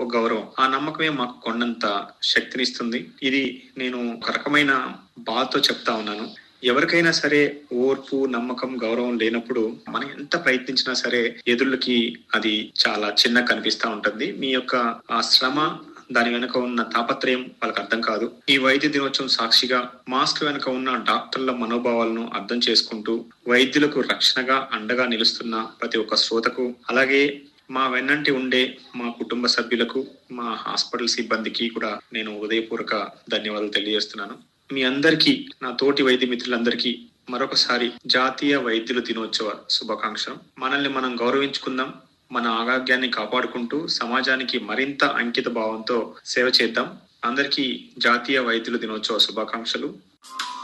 ఒక గౌరవం ఆ నమ్మకమే మాకు కొండంత శక్తినిస్తుంది ఇది నేను ఒక రకమైన బాధతో చెప్తా ఉన్నాను ఎవరికైనా సరే ఓర్పు నమ్మకం గౌరవం లేనప్పుడు మనం ఎంత ప్రయత్నించినా సరే ఎదుళ్ళకి అది చాలా చిన్న కనిపిస్తా ఉంటుంది మీ యొక్క ఆ శ్రమ దాని వెనుక ఉన్న తాపత్రయం వాళ్ళకి అర్థం కాదు ఈ వైద్య దినోత్సవం సాక్షిగా మాస్క్ వెనుక ఉన్న డాక్టర్ల మనోభావాలను అర్థం చేసుకుంటూ వైద్యులకు రక్షణగా అండగా నిలుస్తున్న ప్రతి ఒక్క శ్రోతకు అలాగే మా వెన్నంటి ఉండే మా కుటుంబ సభ్యులకు మా హాస్పిటల్ సిబ్బందికి కూడా నేను ఉదయపూర్వక ధన్యవాదాలు తెలియజేస్తున్నాను మీ అందరికీ నా తోటి వైద్య మిత్రులందరికీ మరొకసారి జాతీయ వైద్యుల దినోత్సవ శుభాకాంక్షలు మనల్ని మనం గౌరవించుకుందాం మన ఆరోగ్యాన్ని కాపాడుకుంటూ సమాజానికి మరింత అంకిత భావంతో సేవ చేద్దాం అందరికీ జాతీయ వైద్యుల దినోత్సవ శుభాకాంక్షలు